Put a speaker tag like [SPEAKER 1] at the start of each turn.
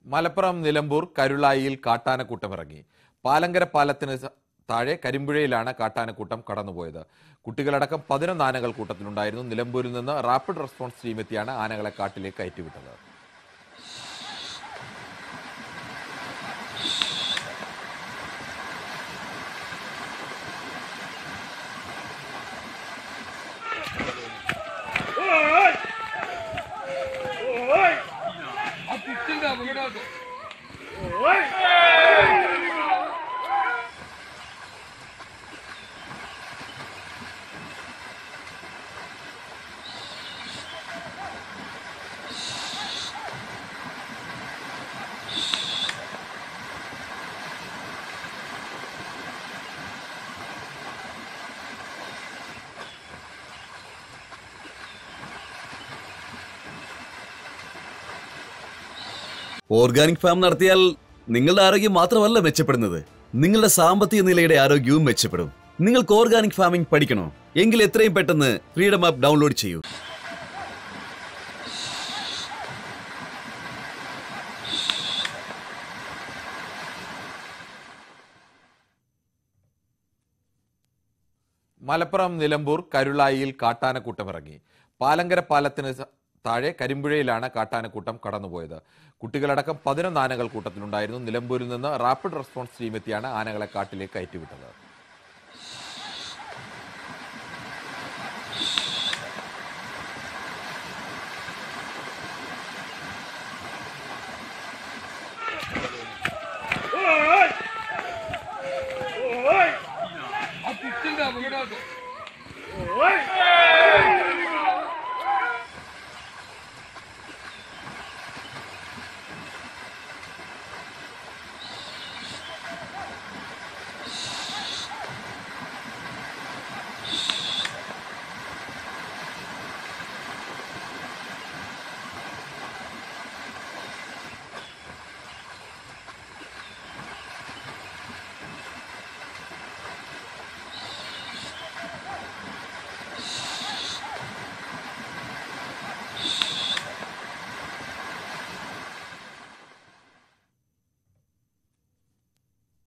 [SPEAKER 1] മലപ്പുറം നിലമ്പൂർ കരുളായിയിൽ കാട്ടാനക്കൂട്ടമിറങ്ങി പാലങ്കര പാലത്തിന് സ- താഴെ കരിമ്പുഴയിലാണ് കാട്ടാനക്കൂട്ടം കടന്നുപോയത് കുട്ടികളടക്കം പതിനൊന്ന് ആനകൾ കൂട്ടത്തിലുണ്ടായിരുന്നു നിലമ്പൂരിൽ നിന്ന് റാപ്പിഡ് റെസ്പോൺസ് ടീം എത്തിയാണ് ആനകളെ കാട്ടിലേക്ക് കയറ്റിവിട്ടത്
[SPEAKER 2] ഓർഗാനിക് ഫാം നടത്തിയാൽ നിങ്ങളുടെ ആരോഗ്യം മാത്രമല്ല മെച്ചപ്പെടുന്നത് നിങ്ങളുടെ സാമ്പത്തിക നിലയുടെ ആരോഗ്യവും മെച്ചപ്പെടും നിങ്ങൾക്ക് ഓർഗാനിക് ഫാമിംഗ് പഠിക്കണോ എങ്കിൽ എത്രയും പെട്ടെന്ന് ഫ്രീഡം ആപ്പ് ഡൗൺലോഡ് ചെയ്യൂ
[SPEAKER 1] മലപ്പുറം നിലമ്പൂർ കരുളായിയിൽ കാട്ടാനക്കൂട്ടമിറങ്ങി പാലങ്കര പാലത്തിന് സ- താഴെ കരിമ്പുഴയിലാണ് കാട്ടാനക്കൂട്ടം കടന്നുപോയത് കുട്ടികളടക്കം പതിനൊന്ന് ആനകൾ കൂട്ടത്തിലുണ്ടായിരുന്നു നിലമ്പൂരിൽ നിന്ന് റാപ്പിഡ് റെസ്പോൺസ് ടീം എത്തിയാണ് ആനകളെ കാട്ടിലേക്ക് കയറ്റിവിട്ടത്